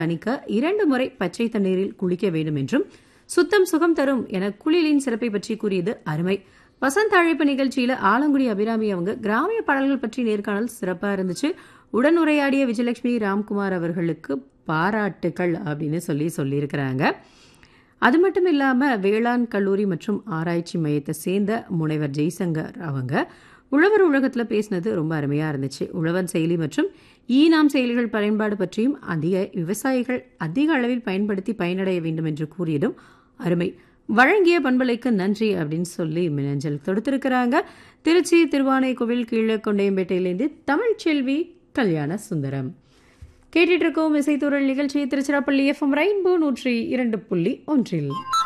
தணிக்க இரண்டு முறை பச்சை தண்ணீரில் குளிக்க வேண்டும் என்றும் சுத்தம் சுகம் தரும் என குளியலின் சிறப்பை பற்றி கூறியது அருமை வசந்த அழைப்பு நிகழ்ச்சியில ஆலங்குடி அபிராமி அவங்க கிராமிய பாடல்கள் பற்றி நேர்காணல் சிறப்பா இருந்துச்சு உடன் உரையாடிய விஜயலட்சுமி ராம்குமார் அவர்களுக்கு பாராட்டுகள் அப்படின்னு சொல்லி சொல்லியிருக்கிறாங்க அது மட்டும் இல்லாமல் வேளாண் கல்லூரி மற்றும் ஆராய்ச்சி மையத்தை சேர்ந்த முனைவர் ஜெய்சங்கர் அவங்க உழவர் உலகத்தில் பேசினது ரொம்ப அருமையாக இருந்துச்சு உழவன் செயலி மற்றும் ஈ நாம் செயலிகள் பயன்பாடு பற்றியும் அதிக விவசாயிகள் அதிக அளவில் பயன்படுத்தி பயனடைய வேண்டும் என்று கூறியதும் அருமை வழங்கிய பண்பலைக்கு நன்றி அப்படின்னு சொல்லி மினஞ்சல் தொடுத்திருக்கிறாங்க திருச்சி திருவானைக்கோவில் கீழே கொண்டையம்பேட்டையிலேருந்து தமிழ்ச்செல்வி கல்யாண சுந்தரம் கேட்டுட்டு இருக்கோம் இசைத்தூரல் நிகழ்ச்சி திருச்சிராப்பள்ளி எஃப்எம் ரெயின்போ நூற்றி இரண்டு புள்ளி ஒன்றில்